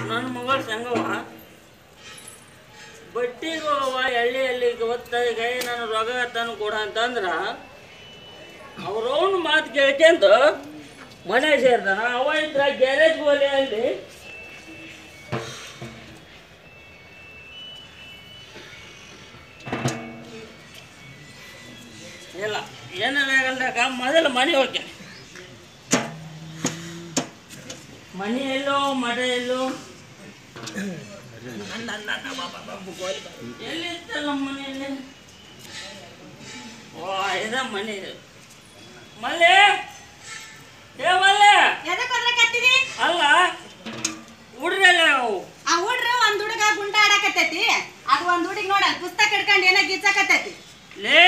ನನ್ನ ಮಗಳು ಸಂಗವ ಬಟ್ಟಿಗೆ ಹೋಗವ ಎಳ್ಳಿ ಎಲ್ಲಿ ಒತ್ತಾಗ ನಾನು ರೊಗ ತಾನು ಕೊಡ ಅಂತಂದ್ರ ಅವ್ರವ್ನ ಮಾತು ಕೇಳ್ಕೊಂತ ಮನೆ ಸೇರ್ತಾನ ಅವ ಇದ್ರ ಗ್ಯಾರೇಜ್ ಹೋಲಿ ಅಲ್ಲಿ ಇಲ್ಲ ಏನಾಗಲ್ದಾಗ ಮೊದಲು ಮನೆ ಹೋಗ್ತೇನೆ ಮನೆ ಎಲ್ಲೋ ಮಠ ಎಲ್ಲೋ ಎಲ್ಲಿತ್ತ ನಮ್ಮ ಮನೆಯಲ್ಲಿ ಓ ಇದ ಮನೆ ಇದು. ಮಲ್ಲೆ ಏ ಮಲ್ಲೆ ಎದಕ್ ಒದ್ರಕತ್ತೀರಿ? ಅಲ್ಲ ಹುಡ್ರಲ್ಲ ನಾವು ಆ ಹುಡ್ರು ಒಂದ್ ಹುಡುಗ ಗುಂಡ ಆಡಕತ್ತೈತಿ ಅದು ಒಂದ್ ಹುಡುಗ ನೋಡ ಪುಸ್ತಕ ಹಿಡ್ಕೊಂಡ್ ಏನೋ ಗಿಚ್ಚಕತ್ತೈತಿ ಲೇ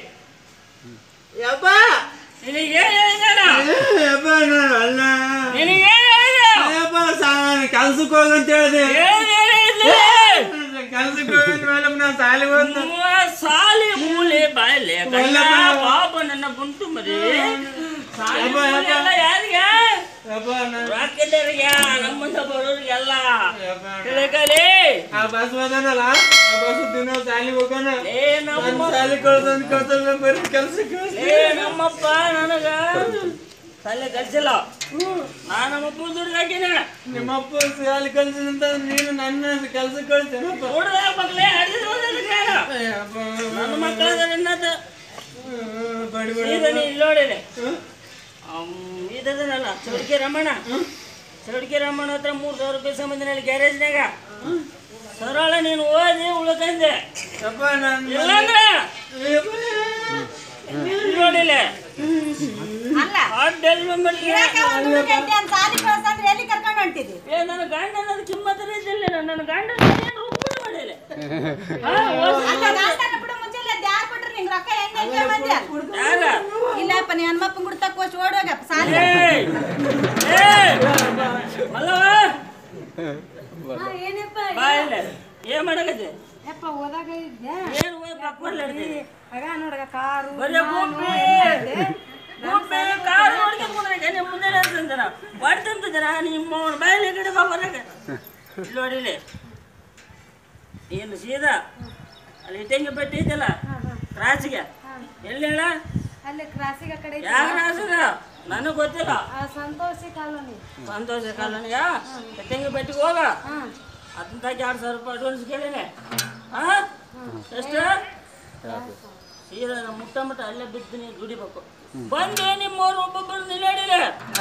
ಯಪ್ಪ ನಿನಗೆ ಏನ್ ಹೇಳಿದಾನ ಯಪ್ಪ ನಾನು ಅಲ್ಲ ನಿನಗೆ ಏನ್ ಹೇಳಿದ ಯಪ್ಪ ನಾನು ಕೆಲ್ಸಕ್ಕೆ ಹೋಗಂತ ಹೇಳಿದೆ ಏನ್ ಹೇಳಿದ್ಲೆ ಕೆಲ್ಸಕ್ಕೆ ಹೋಗಿದ ಮೇಲೆ ನಾನು ಸಾಲಿಗೆ ಹೋದ ಮೂವ ಸಾಲಿ ಮೂಲೆ ಬಾಯ್ಲೆ ಕಣ್ಣ ಒಲ್ಲಮ್ಮ. ಪಾಪ ನನ್ನ ಗುಂಟು ಮರಿ ಸಾಲಿ ಯಪ್ಪ, ಮೂಲೆ ಯಪ್ಪ. ಎಲ್ಲ ಯಾರಿಗೆ ಯಪ್ಪ ನಾನು ರಾಕಿದ್ದರಿಗೆ ನಮ್ಮಂತ ಬರೋರಿಗೆಲ್ಲ ಯಪ್ಪ ತಿಳ್ಕಲಿ ಆ ಬಸ್ ಬಂದನಲ್ಲ ಆ ಬಸ್ ದಿನ ಸಾಲಿಗೆ ಹೋಗೋಣ ಏ ನಮ್ಮ ನನ್ನ ಸಾಲಿ ಕಳ್ಸಂದ್ ಕಳ್ಸಲ್ಲ ಬರೀ ಕೆಲ್ಸಕ್ಕೆ ಏ ನಮ್ಮಪ್ಪ ನನಗ ತಲೆ ಕಲ್ಸಿಲ್ಲ ನಾ ನಮ್ಮಪ್ಪ ದುಡ್ಡು ಹಾಕಿನ ನಿಮ್ಮಪ್ಪ ಸಾಲಿ ಕಳ್ಸಿದಂತ ನೀನು ನನ್ನ ಕೆಲ್ಸಕ್ಕೆ ಕಳ್ಸೇನಪ್ಪ ನೋಡ್ದ ಮಕ್ಳೇ ಅಡಿದ ನನ್ನ ಮಕ್ಕಳ ನನ್ನದು ಬಡಿ ಈಗ ನೀ ಇಲ್ಲಿ ನೋಡಿದೆ ಇದದನಲ್ಲ ಚೌಡಿಕೆ ರಮಣ ಚೌಡಿಕೆ ರಮಣ ಹತ್ರ ಮೂರು ಸಾವಿರ ರೂಪಾಯಿ ಸಂಬಂಧಿನಲ್ಲಿ ಗ್ಯಾರೇಜ್ನಾಗ ಸರಳ ನೀನು ಓದಿ ಉಳ್ಕಂದೆ ಯಪ್ಪ ನಾನು ಇಲ್ಲಾಂದ್ರೆ ಇಲ್ಲಿ ನೋಡಿಲ್ಲ ಅಲ್ಲ ಹಾಟ್ ಡೆಲಿವರಿ ಇರಾಕ ಒಂದ್ ಹುಡುಗ ಐತಿ ಅಂತ ಸಾಲಿ ಕಳ್ಸಂದ್ರೆ ಎಲ್ಲಿ ಕರ್ಕೊಂಡ್ ಹೊಂಟಿದಿ ಏ ನನ್ನ ಗಂಡ ಅನ್ನೋದು ಕಿಮ್ಮತ್ತನೇ ಇದ್ದಿಲ್ಲ ನನ್ನ ಗಂಡ ಏನು ರೂಪುಣ ಮಾಡಿಲ್ಲ ಹಾ, ಓಸ್- ಅಲ್ಲ ಗಂಡನ ಬಿಡು ಮುಂಚೆಲ್ಲ ಅದ್ ಯಾರ್ ಕೊಟ್ರು ನಿಂಗ್ ರೊಕ್ಕ ಹೆಂಗ್ ಹೆಂಗ್ ಬಂದ್ಯ ಯಾರ? ಇಲ್ಲಪ್ಪ ನೀ ಹನುಮಪ್ಪನ್ ಗುಡ್ ತಕ್ಕೋಶ್ ಓಡೋಗಪ್ಪ ಸಾಲಿ ಏಯ್! ಏಯ್! ಮಲ್ಲವ ಏನಪ್ಪ ಬಾ ಇಲ್ಲಿ. ಏನ್ ಮಾಡಕತ್ತಿ ಯಪ್ಪ ಓದಾಗ ಇದ್ದೆ ಏನ್ ಓದ್ ತಕ್ಕೊಂಡ್ಲಾಡ್ತಿ? ಆಗ ನೋಡ್ಗ ಕಾರು ಬರೀ ಗುಬ್ಬಿ. ಗುಬ್ಬಿ, ಕಾರು ನೋಡ್ಕೊಂಡ್ ಕುಂದ್ರಕ್ಕೆ ನಿಮ್ ಮುಂದೆ ನಿಲ್ಸಿದ್ದಾನ. ಹೊಡ್ತಂತ ಜನ ನಿಮ್ಮ ಅವ್ನ ಬಾಯಲ್ಲಿ ಈ ಕಡೆ ಬಾ ಹೊರಗೆ. ಇಲ್ಲಿ ನೋಡಿಲಿ ಏನು ಸೀದಾ ಅಲ್ಲಿ ಇಟ್ಟಂಗಿ ಬೆಟ್ಟ ಐತಲ್ಲ ಕ್ರಾಸಿಗೆ ಎಲ್ಲಿ ಹೇಳ ಅಲ್ಲಿ ಕ್ರಾಸಿಗೆ ಕಡೆ ಯಾವ ಕ್ರಾಸಿಗ ನನಗೆ ಗೊತ್ತಿಲ್ಲ ಸಂತೋಷಿ ಕಾಲೋನಿ ಸಂತೋಷ ಕಾಲೋನಿಯ ಇಟ್ಟಂಗಿ ಬೆಟ್ಟಿಗೆ ಹೋಗ ಅದನ್ನ ತಾಕಿ ಎರಡು ಸಾವಿರ ರೂಪಾಯಿ ಅಡ್ವಾನ್ಸ್ ಕೇಳಿನಿ ಹಾ ಎಷ್ಟು ಸೀದಾ ನಮ್ಮ ಮುಟ್ಟ ಮುಟ್ಟ ಅಲ್ಲೇ ಬಿದ್ದು ನೀವು ದುಡಿಬೇಕು ಬಂದು ನಿಮ್ಮವ್ರು ಒಬ್ಬೊಬ್ಬರು ನಿಲ್ಲಾಡಿಲ್ಲ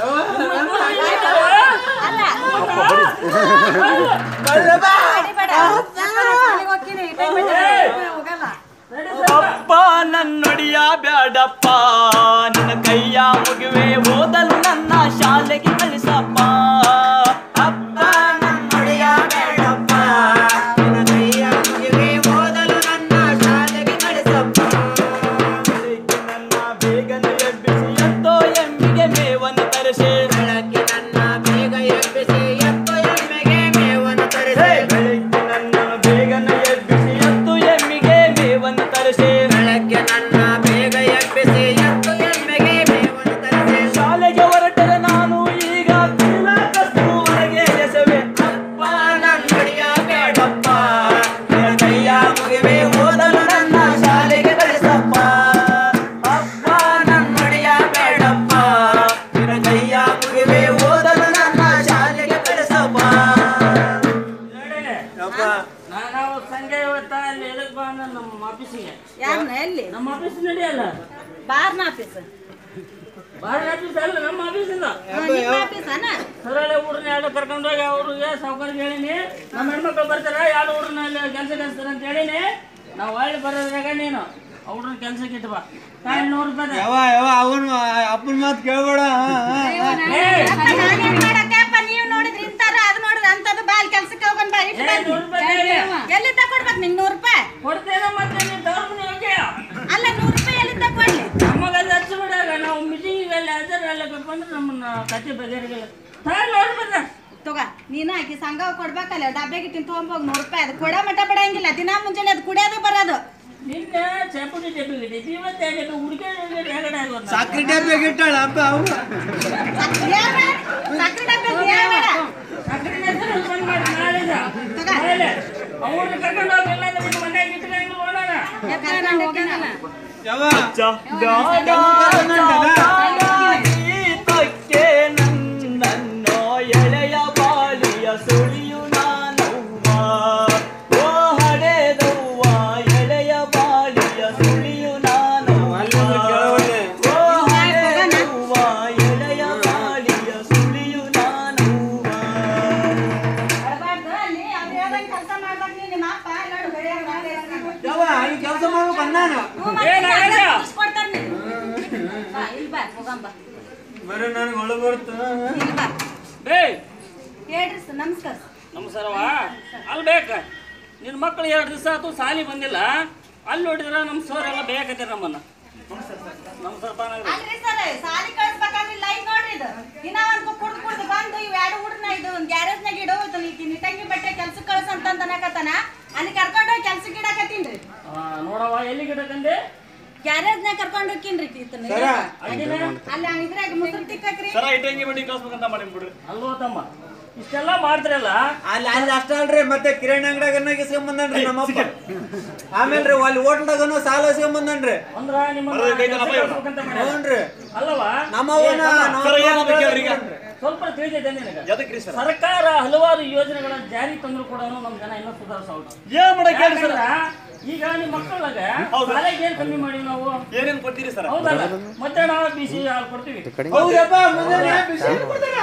ಹೋಗಲ್ಲ ಅಪ್ಪ ನನ್ನೊಡಿಯ ಬ್ಯಾಡಪ್ಪ ನಿನ್ನ ಕೈಯ ಮುಗಿವೆ ಓದಲು ನನ್ನ ಶಾಲೆಗೆ ಕಳಿಸಪ್ಪ ಅಪ್ಪ ನನ್ನೊಡಿಯ ಬ್ಯಾಡಪ್ಪ ನಿನ್ನ ಕೈಯ ಮುಗಿವೆ ಓದಲು ನನ್ನ ಶಾಲೆಗೆ ಕಳಿಸಪ್ಪ ಬೆಳಿಗ್ಗೆ ನನ್ನ ಬೇಗನೆ ಎಬ್ಬಿಸಿ ಎತ್ತೋ ಎಮ್ಮಿಗೆ ಮೇವನ್ನು ತರಿಸಿ ಬೆಳಗ್ಗೆ ನನ್ನ ಬೇಗ ಎಬ್ಬಿಸಿ ಎತ್ತೋ ಎಮ್ಮಿಗೆ ಮೇವನ್ನು ತರಿಸಿ ಬೆಳಿಗ್ಗೆ ನನ್ನ ಬೇಗನೆ ಎಬ್ಬಿಸಿ ಎತ್ತು ಎಮ್ಮಿಗೆ ಮೇವನ್ನು ತರಿಸಿ ಬೆಳಗ್ಗೆ ನನ್ನ ಬೇಗ ಎಬ್ಬಿಸಿ ಎತ್ತು ಎಮ್ಮೆಗೆ ಮೇವನ್ನು ತರಿಸಿ ಶಾಲೆಗೆ ಹೊರಟರೆ ನಾನು ಈಗ ತಿಲಕಸ್ತು ಹೊರಗೆ ಎಸವೆ ಅಪ್ಪ ನನ್ನಡಿಯ ಬೇಡಪ್ಪ ನಿನ್ನ ಕೈಯ ಮುಗಿವೆ ಓದಲು ನನ್ನ ಶಾಲೆಗೆ ಕಳಿಸಪ್ಪ ಅಪ್ಪ ನನ್ನಡಿಯ ಬೇಡಪ್ಪ ನಿನ್ನ ಕೈಯ ಮುಗಿವೆ ಓದಲು ನನ್ನ ಶಾಲೆಗೆ ಕಳಿಸಪ್ಪ ನಾವು ಸಂಜೆ ಇವತ್ತ ಅಲ್ಲಿ ಎದಕ್ ಬಾ ಅಂದ ನಮ್ಮ ಆಫೀಸಿಗೆ ಯಾವ್ನ ಎಲ್ಲಿ ನಮ್ಮ ಆಫೀಸ್ ನಡೆಯಲ್ಲ ಬಾರ್ನ ಆಫೀಸ್ ಬಾಳ ಆಫೀಸ್ ಅಲ್ಲ ನಮ್ಮ ಆಫೀಸಿಂದ ನಿಮ್ಮ ಆಫೀಸ್ ಅನ ಸರಳ ಊರನ್ನ ಎರಡು ಕರ್ಕೊಂಡೋಗಿ ಅವ್ರಿಗೆ ಸಾವುಕಾರಿಗೆ ಹೇಳಿನಿ ನಮ್ಮ ಹೆಣ್ಮಕ್ಳು ಬರ್ತಾರ ಎರಡು ಊರನ್ನ ಅಲ್ಲಿ ಕೆಲಸ ಕಳಿಸ್ತಾರ ಅಂತ ಹೇಳಿನಿ ನಾವು ಒಳ್ಳೆ ಬರೋದ್ರಾಗ ನೀನು ಅವ್ರನ್ನ ಕೆಲ್ಸಕ್ಕೆ ಇಟ್ಟು ಬಾ ತಾಯಿ ನೂರು ರೂಪಾಯಿ ಯಾವ ಯಾವ ಅವನು ಅಪ್ಪನ ಮಾತು ಕೇಳ್ಬೇಡ ನೀವು ನೋಡಿದ್ರಿ ಇಂತಾರ ಅದು ನೋಡಿದ್ರೆ ಅಂತದ್ದು ಬಾಲ್ ಕೆಲ್ಸಕ್ಕೆ ಹೋಗೋಣ ಬಾ ಇಟ್ಟು ಏ, ನೂರು ರೂಪಾಯಿ ಹೇಳಿ. ಎಲ್ಲಿಂದ ಕೊಡ್ಬೇಕು ನಿಂಗೆ ನೂರು ರೂಪಾಯಿ ಕೊಡ್ತೇನೆ ಮತ್ತೆ ನೀನು ತವ್ರ ಮನೆ ಹೋಗಿ ಅಲ್ಲ ನೂರು ರೂಪಾಯಿ ಎಲ್ಲಿಂದ ಕೊಡ್ಲಿ ನಮಗದು ಹಚ್ಚಿ ಬಿಡಾಗ ನಾವು ಮೀಟಿಂಗಿಗೆಲ್ಲ ಹಾಜರಲ್ಲ ಬಂದ್ರೆ ನಮ್ಮನ್ನ ಕತೆ ಬಗೆಹರಿಗಲ್ಲ ತಾಯಿ ನೂರು ರೂಪಾಯಿ ತಗೋ ನೀನು ಆಕಿ ಸಂಘ ಕೊಡ್ಬೇಕಲ್ಲ ಡಬ್ಬಿಗೆ ತಿಂತ ತೊಗೊಂಬೋಗ್ ನೂರು ರೂಪಾಯಿ ಅದು ಕೊಡೋ ಮಟ್ಟ ಬಿಡಂಗಿಲ್ಲ ದಿನ ಮುಂಜಾನೆ ಅದು ಕುಡಿಯೋದು ಬರೋದು ನಿನ್ನೆ ಚಾಪುಡಿ ಡಬ್ಬಿ ಇಟ್ಟಿದ್ದೆ ಇವತ್ತು ಯಾಕೆ ಹುಡುಗಿ ಹೆಗಡೆ ಆಗೋದು ಸಕ್ರೆ ಡಬ್ಬಿಗೆ ಇಟ್ಟಾಳ ಅಪ್ಪ ಅವ ಸಕ್ರೆ ಡಬ್ಬಿ ಅದು ಯಾವ ಬೇಡ? ಬಂದ್ ಮಾಡಿ ನಾಳಿಂದ. ಆಮೇಲೆ ಅವ್ರನ್ನ ಕರ್ಕೊಂಡು ಹೋಗಿಲ್ಲ ಅಂದ್ರೆ ನಿಮ್ಮ ಮನ್ಯಾಗ ಇಟ್ಕೊಂಡು ನೋಡೋಣ ಯಾವ ಗೀತಕ್ಕೆ ನನ್ನನ್ನು ಎಳೆಯ ಬಾಳಿಯ ಸುಳಿಯು ನಾನವ್ವ ಓ ಹಡೆದವ್ವ ಎಳೆಯ ಬಾಳಿಯ ಸುಳಿಯು ನಾನವ್ವ ಅಲ್ಲಿಂದ ಕೆಳಗಡೆ. ಓ ಹಡೆದವ್ವ ಎಳೆಯ ಬಾಳಿಯ ಸುಳಿಯು ನಾನವ್ವ ಅಳ್ಬಾರ್ದು, ಅಲ್ಲಿ ಅವ್ರು ಹೇಳ್ದಂಗ್ ಕೆಲ್ಸ ಮಾಡ್ಬೇಕು ನೀನ್ ನಿಮ್ಮ ಅಪ್ಪ ನೋಡು ಬೆಳೆಯೋರ್ ಮಾಡಿ ಹೇಳ್ತಾನೆ. ಯಾವ ಅಲ್ಲಿ ಕೆಲಸ ಮಾಡ್ಬೇಕು ಅನ್ನಾನ ಹ್ಞೂ, ಮತ್ತೆ ಏನಾಗಲ್ಲ? ಎಲ್ಲ ಮುಗಿಸ್ಕೊಡ್ತಾರ್ ನೀನು. ಬಾ, ಇಲ್ಲಿ ಬಾ, ಹೋಗಂ ಬಾ. ಬರೀ ನನಗೆ ಒಳಗೆ ಬರ್ತು ಇಲ್ಲಿ ಬಾ. ಬೇ ಹೇಳ್ರಿ ಸರ್, ನಮಸ್ಕಾರ ಸರ್. ನಮಸ್ಕಾರವ ಅಲ್ಲಿ ಬೇಕ ನಿನ್ನ ಮಕ್ಕಳು ಎರಡು ದಿವಸ ಆಯ್ತು ಸಾಲಿ ಬಂದಿಲ್ಲ ಅಲ್ಲಿ ನೋಡಿದ್ರ ನಮ್ಮ ಸರ್ ಎಲ್ಲ ಬೇಕತ್ತೀರ ನಮ್ಮನ್ನ ನಮಸ್ಕಾರಪ್ಪ ನಂಗೆ ಅಲ್ರಿ ಸರ್, ಸಾಲಿ ಕಳ್ಸ್ಬೇಕಾದ್ರೆ ಇಲ್ಲ ಇದ್ ನೋಡ್ರಿ ಇದು. ದಿನಾ ಒಂದ್ ಕುಡ್ದು ಕುಡ್ದು ಬಂದು ಇವ್ ಎರಡು ಹುಡ್ರನ್ನ ಇದು ಒಂದ್ ಗ್ಯಾರೇಜ್ನಾಗ ಇಡೋ ಇದು ನೀ ನಿಟಂಗಿ ಬಟ್ಟೆ ಕೆಲ್ಸಕ್ಕೆ ಕಳ್ಸ ಅಂತ ಅನ್ನಕತ್ತಾನ ಅಲ್ಲಿ ಕರ್ಕೊಂಡು ಹೋಗಿ ಕೆಲ್ಸಕ್ಕೆ ಇಡಾಕತ್ತೀನ್ರಿ ನೋಡವ ಎಲ್ಲಿ ಗಿಡಕಂದೆ ಗ್ಯಾರೇಜ್ನಾಗ ಕರ್ಕೊಂಡು ಹೋಗ್ತೀನ್ರಿ ಈತನ ಸರ. ಅಲ್ಲಿ ಇದ್ರಾಗ ಮುಸುರು ತಿಕ್ಕಕ್ರಿ ಸರ ಇಟ್ಟಂಗಿ ಬಡ್ಡಿ ಕಳ್ಸ್ಬೇಕಂತ ಮಾಡಿ ಬಿಡ್ರಿ ಅಲ್ವೋ ತಮ್ಮ ಇಷ್ಟೆಲ್ಲ ಮಾಡ್ತಿರಲ್ಲ ಅಲ್ಲಿ ಅಲ್ಲಿ ಅಷ್ಟ ಅಲ್ರಿ ಮತ್ತೆ ಕಿರಾಣಿ ಅಂಗಡಿಯಾಗ ಇಸ್ಕೊಂಬಂದನ್ರಿ ನಮ್ಮಪ್ಪ ಆಮೇಲೆ ರೀ ಅಲ್ಲಿ ಹೋಟ್ಲಾಗನು ಸಾಲ ಇಸ್ಕೊಂಬಂದನ್ರಿ ಅಂದ್ರ ನಿಮ್ಮ ಬರೋದು ಕೈತನಪ್ಪ ಇವ್ನು. ಹ್ಞೂನ್ರಿ ಅಲ್ಲವಾ ನಮ್ಮವ್ವನ ಸರ ಏನಾಗ್ಬೇಕು ಹೇಳ್ರಿ ಈಗ ಸ್ವಲ್ಪ ತಿಳಿದಿದೆ ನಿನಗೆ ಎದಕ್ರಿ ಸರ್ ಸರ್ಕಾರ ಹಲವಾರು ಯೋಜನೆಗಳನ್ನ ಜಾರಿ ತಂದ್ರು ಕೂಡ ನಮ್ಮ ಜನ ಇನ್ನೂ ಸುಧಾರಿಸೋದು ಏನ್ ಮಾಡಕ್ ಹೇಳಿ ಸರ್ ಈಗ ನಿಮ್ಮ ಮಕ್ಕಳಾಗ ಹೌದು. ಶಾಲೆಗೆ ಏನ್ ಕಮ್ಮಿ ಮಾಡಿವಿ ನಾವು ಏನೇನ್ ಕೊಡ್ತೀರಿ ಸರ್ ಹೌದಲ್ಲ ಮಧ್ಯಾಹ್ನ ಬಿಸಿ ಹಾಲು ಕೊಡ್ತೀವಿ ಹೌದಪ್ಪ ಮುಂಜಾನೆ ಬಿಸಿ ಹಾಲು ಕೊಡ್ತಾರ?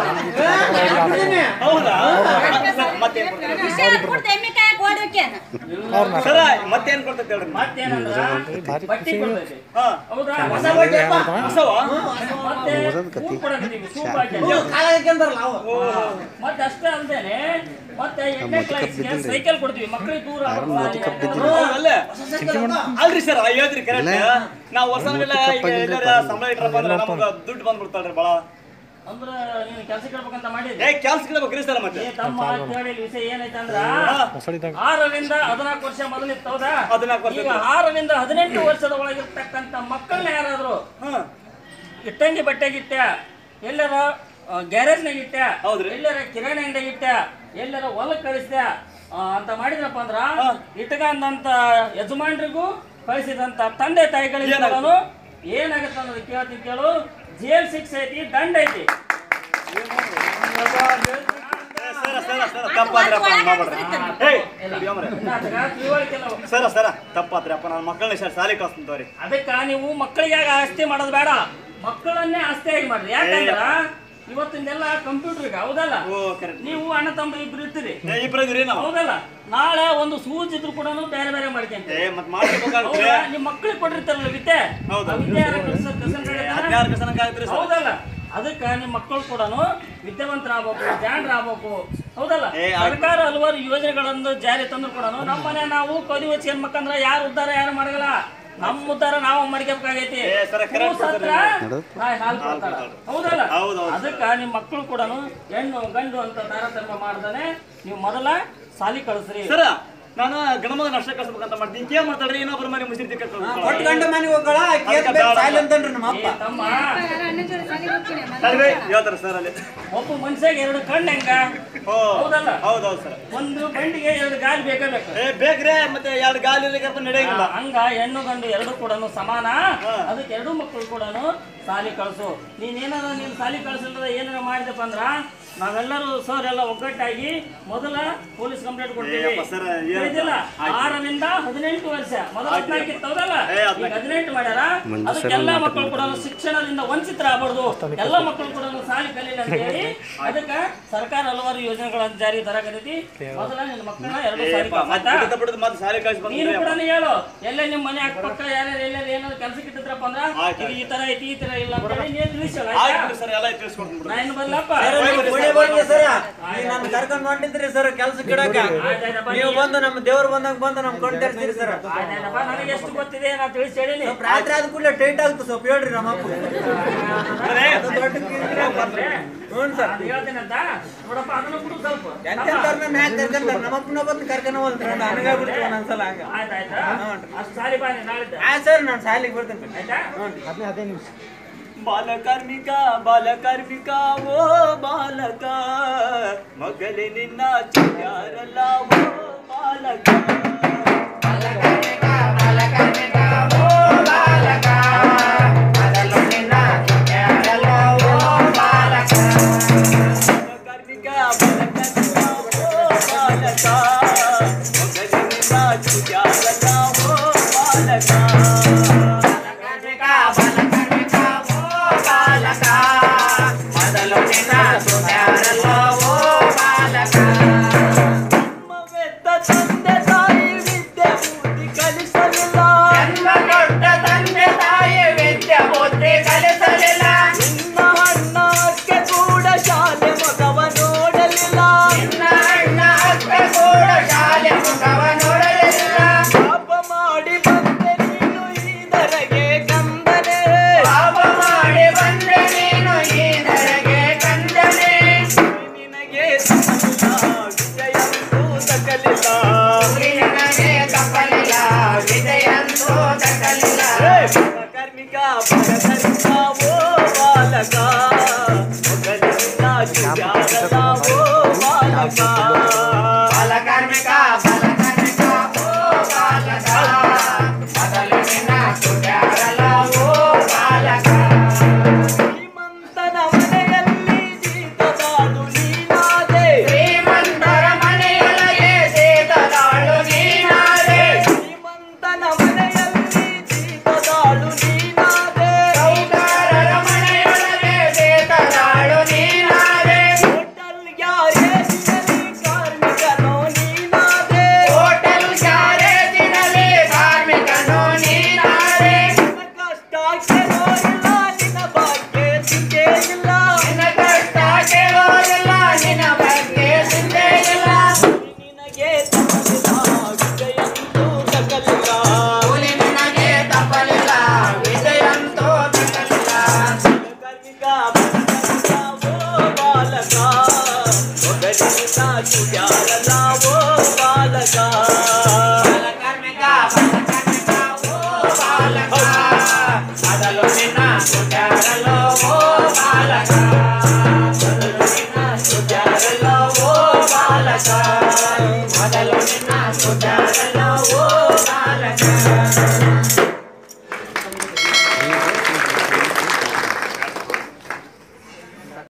ಏ, ಮುಂಜಾನೆ. ಹೌದಾ ಮತ್ತೇನ್ ಕೊಡ್ತೀರಿ ವಿಷಯ ಕೊಡ್ತು ಎಮ್ಮೆ ಕಾಯಕ್ ಓಡೋಕ್ಯಾನ ಸರ ಮತ್ತೇನ್ ಕೊಡ್ತೈತಿ ಹೇಳ್ರಿ ಮತ್ತೇನಂದ್ರ ಬಟ್ಟಿ ಕೊಡ್ತೈತಿ ಹಾ ಹೌದಾ ಹೊಸ ಬಟ್ಟೆಪ್ಪ. ಹೊಸವ ಮತ್ತೆ ಸೂಪ್ ಕೊಡಕತ್ತೀವಿ ಸೂಪ್ ಹಾಕಿ ಇವು ಕಾಲ ಹಾಕ್ಯಂತಾರಲ್ಲ ಅವು. ಮತ್ತೆ ಅಷ್ಟೇ ಅಲ್ದೇನೆ ಮತ್ತೆ ಎಂಟನೇ ಕ್ಲಾಸ್ಗೆ ಸೈಕಲ್ ಕೊಡ್ತೀವಿ ಮಕ್ಕಳಿಗೆ ದೂರ ಆಗ್ಬಾರ್ದು. ಅಲ್ಲೇ ಅಲ್ರಿ ಸರ್ ಹೇಳ್ರಿ ಕರೆಕ್ಟ್ ನಾವು ವರ್ಷನೆಲ್ಲ ಈಗ ಎಲ್ಲಾರ ಸಂಬಳ ಇಟ್ರಪ್ಪ ಅಂದ್ರೆ ನಮಗ ದುಡ್ಡು ಬಂದ್ಬಿಡ್ತಾಳ್ರಿ ಬಾಳ ಅಂದ್ರ ನೀನು ಕೆಲಸ ಕೇಳ್ಬೇಕಂತ ಮಾಡಿದ್ದೆ ಏ ಕೆಲ್ಸ ಕೇಳ್ಬೇಕ್ರಿ ಸರ್ ಮತ್ತೆ ಏ ತಮ್ಮ ಕೇಳಿ ವಿಷಯ ಏನೈತೆ ಅಂದ್ರ ಆರರಿಂದ ಹದಿನಾಲ್ಕು ವರ್ಷ ಮೊದಲಿತ್ತು ಹೌದಾ ಹದಿನಾಲ್ಕು ವರ್ಷ ಈಗ ಆರರಿಂದ ಹದಿನೆಂಟು ವರ್ಷದ ಒಳಗಿರ್ತಕ್ಕಂಥ ಮಕ್ಕಳನ್ನ ಯಾರಾದ್ರು ಹಾ ಇಟ್ಟಂಗಿ ಬಟ್ಟೆಗಿಟ್ಟ ಎಲ್ಲರ ಗ್ಯಾರೇಜ್ನಾಗ ಇಟ್ಟ ಹೌದ್ರಿ. ಎಲ್ಲರ ಕಿರಾಣಿ ಅಂಗಡಿಯಾಗ ಇಟ್ಟ ಎಲ್ಲರ ಹೊಲಕ್ಕೆ ಕಳಿಸ್ದ ಆ, ಅಂತ ಮಾಡಿದ್ರಪ್ಪ ಅಂದ್ರ ಇಟ್ಕಂದಂತ ಯಜಮಾನ್ರಿಗೂ ಕಳಿಸಿದಂತ ತಂದೆ ತಾಯಿಗಳಿಗೆ ಏನಾಗುತ್ತೆ? ಏನಾಗುತ್ತೆ ಅನ್ನೋದು ಕೇಳ್ತೀನಿ ಕೇಳು ಜೇಲ್ ಶಿಕ್ಷೆ ಐತಿ ದಂಡ ಐತಿ ಸರ ಸರ ಸರ ತಪ್ಪಾದ್ರಪ್ಪ ಹಂಗ್ ಮಾಡ್ಬೇಡ್ರಿ ಏಯ್ ಬಿಡಮ್ರಿ. ಇನ್ನಾತಗ ತಿಳುವಳಿಕೆ ಇಲ್ಲ. ಸರ ಸರ ತಪ್ಪಾತ್ರಿ ಅಪ್ಪ ನನ್ನ ಮಕ್ಕಳನ್ನ ಸರ್ ಸಾಲಿ ಕಳ್ಸ್ತೀನಿ ತಗೋರಿ ಅದಕ್ಕ ನೀವು ಮಕ್ಕಳಿಗೆ ಆಸ್ತಿ ಮಾಡೋದು ಬೇಡ ಮಕ್ಕಳನ್ನೇ ಆಸ್ತಿಯಾಗಿ ಮಾಡ್ರಿ ಯಾಕಂದ್ರ ಇವತ್ತಿಂದೆಲ್ಲ ಕಂಪ್ಯೂಟರ್ ಈಗ ಹೌದಲ್ಲ ಓ ಕರೆಕ್ಟ್ ನೀವು ಅಣ್ಣ ತಮ್ಮ ಇಬ್ರು ಇರ್ತೀರಿ ಏ ಇಬ್ರು ಇದೀರಿ ನಾವು ಹೌದಲ್ಲ ನಾಳೆ ಒಂದು ಸೂಜ್ ಇದ್ರು ಕೂಡ ಬೇರೆ ಬೇರೆ ಮಾಡ್ಕೊಂತ ಏ ಮತ್ ಮಾಡ್ಬೇಕಾಗುತ್ತೆ ಹೌದಾ ನಿಮ್ ಮಕ್ಕಳಿಗೆ ಕೊಟ್ಟಿರ್ತಾರಲ್ಲ ವಿದ್ಯೆ ಹೌದು. ಆ ವಿದ್ಯೆ ಯಾರ ಕಲ್ಸ- ಕಲ್ಸನ್ ಕಡೆಯಿಂದ? ಹದಿನಾರು ಕಸನಕ ಆಯ್ತ್ರಿ ಸರ್ ಹೌದಲ್ಲ ಅದಕ್ಕ ನಿಮ್ ಮಕ್ಕಳು ಕೂಡ ವಿದ್ಯಾವಂತರಾಗಬೇಕು ಜಾಣರಾಗಬೇಕು ಹೌದಲ್ಲ ಏ, ಆ- ಸರ್ಕಾರ ಹಲವಾರು ಯೋಜನೆಗಳನ್ನು ಜಾರಿ ತಂದ್ರು ಕೂಡ ನಮ್ಮ ಮನೆ ನಾವು ಕದಿ ಹಚ್ಚಿ ಅನ್ಬೇಕಂದ್ರ ಯಾರು ಉದ್ಧಾರ ಯಾರು ಮಾಡಲ್ಲ ನಮ್ಮ ಉದ್ಧಾರ ನಾವು ಮಾಡ್ಕೋಬೇಕಾಗೈತಿ ಏ, ಸರ, correct ಕೂಸ್ ಹತ್ರ ನಾಯಿ ಹಾಲು ಕೊಡ್ತಾಳ. ಹೌದಲ್ಲ ಹೌದು, ಹೌದು. ಅದಕ್ಕ ನಿಮ್ ಮಕ್ಕಳು ಕೂಡ ಹೆಣ್ಣು ಗಂಡು ಅಂತ ತಾರತಮ್ಯ ಮಾಡ್ದಾನೆ ನೀವು ಮೊದಲ ಸಾಲಿ ಕಳಿಸ್ರಿ ಸರ ನಾನು ಗಣಮಗನ ಅಷ್ಟೇ ಕಳ್ಸ್ಬೇಕಂತ ಮಾಡ್ತೀನಿ ಏನ್ ಮಾಡ್ತಾಳ್ರಿ ಇನ್ನೊಬ್ರ ಮನೆ ಮುಸಿರಿ ತಿಕ್ಕ ಕೊಟ್ಟು ಗಂಡ ಮನೆಗೆ ಹೋಗಳ ಕೇಸ್ ಬೇಕು ಸಾಯ್ಲಿ ಅಂತನ್ರಿ ನಮ್ಮ ಅಪ್ಪ ಏ ತಮ್ಮ ಹೇಳ್ತಾರ ಸರ್ ಅಲ್ಲಿ ಒಬ್ಬ ಮನುಷ್ಯಗೆ ಎರಡು ಕಣ್ಣು ಹೆಂಗ ಓ ಹೌದಲ್ಲ ಹೌದೌದು ಸರ್ ಒಂದು ಬಂಡಿಗೆ ಎರಡು ಗಾಲಿ ಬೇಕೇ ಬೇಕು ಏ ಬೇಕ್ರೆ ಮತ್ತೆ ಎರಡು ಗಾಲಿ ಕರ್ಕೊಂಡು ನಡೆಯಂಗಿಲ್ಲ ಹಂಗ ಹೆಣ್ಣು ಗಂಡು ಎರಡು ಕೂಡ ಸಮಾನ ಅದಕ್ಕೆ ಎರಡು ಮಕ್ಕಳು ಕೂಡ ಸಾಲಿ ಕಳ್ಸು ನೀನೇನಾರ ನೀನು ಸಾಲಿ ಕಳ್ಸಿಲ್ದ ಏನಾರ ಮಾಡಿದಪ್ಪ ಅಂದ್ರ ನಾವೆಲ್ಲರೂ ಸರ್ ಎಲ್ಲ ಒಗ್ಗಟ್ಟಾಗಿ ಮೊದಲ ಪೊಲೀಸ್ ಕಂಪ್ಲೇಂಟ್ ಕೊಡ್ತೀವಿ ಏಯಪ್ಪ sir, ಏನು? ತಿಳಿದಿಲ್ಲ? ಆರರಿಂದ ಹದಿನೆಂಟು ವರ್ಷ ಮೊದಲ ಹದಿನಾಲ್ಕು ಇತ್ತು ಹೌದಲ್ಲ ಏ, ಹದಿನಾಲ್ಕು. ಈಗ ಹದಿನೆಂಟು ಮಾಡ್ಯಾರ ಅದಕ್ಕೆಲ್ಲ ಮಕ್ಕಳು ಕೂಡ ಶಿಕ್ಷಣದಿಂದ ವಂಚಿತರಾಗಬಾರ್ದು ಎಲ್ಲ ಮಕ್ಕಳು ಕೂಡ ಸಾಲಿ ಕಲೀಲಿ ಅಂತ ಹೇಳಿ ಅದಕ್ಕೆ ಸರ್ಕಾರ ಹಲವಾರು ಯೋಜನೆಗಳನ್ನು ಜಾರಿ ತರಕತೈತಿ ಮೊದಲ ನಿನ್ನ ಮಕ್ಕಳನ್ನ ಎರಡು ಸಾಲಿ ಮತ್ತೆ ಆಯ್ತಾ? ಬಿಡದ ಬಿಡದ ಮತ್ತೆ ಸಾಲಿ ಕಳ್ಸಿ ನೀನು ಕೂಡ ಬಂದ್ರಿ ಹೇಳು ಎಲ್ಲೇ ನಿಮ್ಮ ಮನೆ ಅಕ್ಕಪಕ್ಕ ಯಾರ್ಯಾರು ಎಲ್ಲಾರು ಏನಾದ್ರು ಕೆಲ್ಸಕ್ಕೆ ಇಟ್ಟಿದ್ರಪ್ಪ ಅಂದ್ರ ಆಯ್ತು, ಇದು ಈ ತರ ಐತಿ ಈ ತರ ಇಲ್ಲ ಅಂತ ಹೇಳಿ ನೀನು ತಿಳಿಸಲ್ಲ ಆಯ್ತು ಸರ್ ಎಲ್ಲ ತಿಳಿಸ್ಕೊಡ್ತೀನಿ ಬಿಡ್ರಿ ನಾ ಇನ್ನು ಬರ್ಲಪ್ಪ ಒಳ್ಳೆ ಬರ್ಲಿ ಸರ ಈಗ ನಮ್ ಕರ್ಕೊಂಡ್ ಹೊಂಟಿದ್ರಿ ಸರ್ ಕೆಲ್ಸಕ್ಕೆ ಇಡಕ ಆಯ್ತಾಯ್ತಪ್ಪ, ನೀವು ಬಂದು ನಮ್ಮ ದೇವ್ರು ಬಂದಾಗ ಬಂದು ನಮ್ ಕಣ್ ತೆರ್ಸ್ತೀರಿ ಸರ್ ಆಯ್ತಾಯ್ತಪ್ಪ, ನನಗೆ ಎಷ್ಟು ಗೊತ್ತಿದೆ ನಾ ತಿಳಿಸಿ ಹೇಳಿನಿ ರಾತ್ರಿ ಆದ ಕೂಡಲೇ ಟೈಟ್ ಆಗುತ್ತೆ ಸ್ವಲ್ಪ ಹೇಳ್ರಿ ನಮ್ಮ ಅಪ್ಪ ಅದು ದೊಡ್ಡ ಕಿರಿಕಿರಿ ಆಗ್ಬಾರ್ದು. ಹ್ಞೂ ಸರ್ ಅದು ಹೇಳ್ತೀನಂತ ನೋಡಪ್ಪ ಅದನ್ನು ಬಿಡು ಸ್ವಲ್ಪ ಎಂತೆಂತವ್ರನ್ನ ಮ್ಯಾಕ್ ಕರ್ಕೊಂತಾರ ನಮ್ಮ ಅಪ್ಪನ ಬಂದು ಕರ್ಕೊಂಡ್ ಹೋಗ್ತಾರೆ ನನಗಾಗ್ಬಿಡ್ತೀವಿ ಒಂದೊಂದ್ಸಲ ಹಂಗ ಆಯ್ತಾಯ್ತಾ ಅಷ್ಟು ಸಾಲಿ ಬಾ ನೀನು ನಾಳಿದ್ದ ಆ ಸರ್ ನಾನು ಶಾಲೆಗೆ ಬರ್ತೀನಿ ಆಯ್ತಾ ಬಾಲಕಾರ್ಮಿಕ ಬಾಲಕಾರ್ಮಿಕ ಓ ಬಾಲಕ ಮಗಲೇ ನಿನ್ನ ಚಿತ್ತಾರಲ್ಲ ಓ ಬಾಲಕ ಬಾಲಕಾರ್ಮಿಕ ಬಾಲಕಾರ್ಮಿಕ ಓ ಬಾಲಕ ಮಗಲೇ ನಿನ್ನ ಚಿತ್ತಾರಲ್ಲ ಓ ಬಾಲಕ ನಮ್ಮವೆತ್ತ ತಂದೆ ತಾಯಿ ವಿದ್ಯೆ ಬುದ್ಧಿ ಕಲಿಸಲಿಲ್ಲ ನಿನ್ನ ಅಣ್ಣಕ್ಕೆ ಕೂಡ ಶಾಲೆ ಮಗವ ನೋಡಲಿಲ್ಲ ಪಾಪ ಮಾಡಿ ಬಂದೆ ನೀನು ಈದರೆಗೆ ಕಂದನೆ ನಿನಗೆ ಸಕಲಿಲ್ಲ ವಿಜಯಂತೂ ಸಕಲಿಲ್ಲ ಕಾರ್ಮಿಕ ಭಗತರ್ಮಿಕ ಓ ಬಾಲಕ ಮೊಗಲಿನ ಜುಜಾರದ ಓ ಬಾಲಕ ಬಾಲಕಾರ್ಮಿಕ ಬಾಲಕಾರ್ಮಿಕ ಓ ಬಾಲಕ ಮೊದಲು ನಿನ್ನ ಸುಡ್ಯಾರಲ್ಲ ಓ ಬಾಲಕ ಶ್ರೀಮಂತನ ಮನೆಯಲ್ಲಿ ಜೀತದಾಡು ನೀನಾದೆ ಶ್ರೀಮಂತರ ಮನೆಯೊಳಗೆ ಸೇತದಾಳು ನೀನಾದೆ ಶ್ರೀಮಂತನ ಮನೆಯಲ್ಲಿ ಜೀತದಾಡು ನೀನಾದೆ ಸೌಕಾರರ ಮನೆಯೊಳಗೆ ಸೇತದಾಳು ನೀನಾದೆ ಹೋಟೆಲ್ ಗ್ಯಾರೇಜಿನಲ್ಲಿ ಕಾರ್ಮಿಕನೋ ನೀನಾದೆ ಹೋಟೆಲ್ ಗ್ಯಾರೇಜಿನಲ್ಲಿ ಕಾರ್ಮಿಕನು ನೀನಾದೆ ನಿನ್ನ ಕಷ್ಟಕ್ಕೆ ನೋಡಿಲ್ಲ ನಿನ್ನ ಭಾಗ್ಯ ಸಿಕ್ಕೇ ಇಲ್ಲ ನಿನ್ನ ಕಷ್ಟ ಕೇಳೋದಿಲ್ಲ ನಿನ್ನ ಬಗ್ಗೆ ಚಿಂತೆ ಇಲ್ಲ ನಿನಗೆ ತಪ್ಪಲಿಲ್ಲ ವಿಜಯಂತೂ ಸಕಲಿಲ್ಲ ಕೂಲಿ ನಿನಗೆ ತಪ್ಪಲಿಲ್ಲ ವಿಜಯಂತೂ ತಕ್ಕಲಿಲ್ಲ ಕಾರ್ಮಿಕ ಬಡತನದ ಓ ಬಾಲಕ ಮೊಗಲಿನ ಸುಜಾರಲ ಓ ಬಾಲಕ ಬಾಲಕಾರ್ಮಿಕ ಬಾಲಕಾರ್ಮಿಕ ಓ ಬಾಲಕ ಮೊದಲು ನಿನ್ನ ಸುಜಾರಲು ಓ ಬಾಲಕ ಮೊದಲು ನಿನ್ನ ಸುಜಾರಲು ಓ ಬಾಲಕ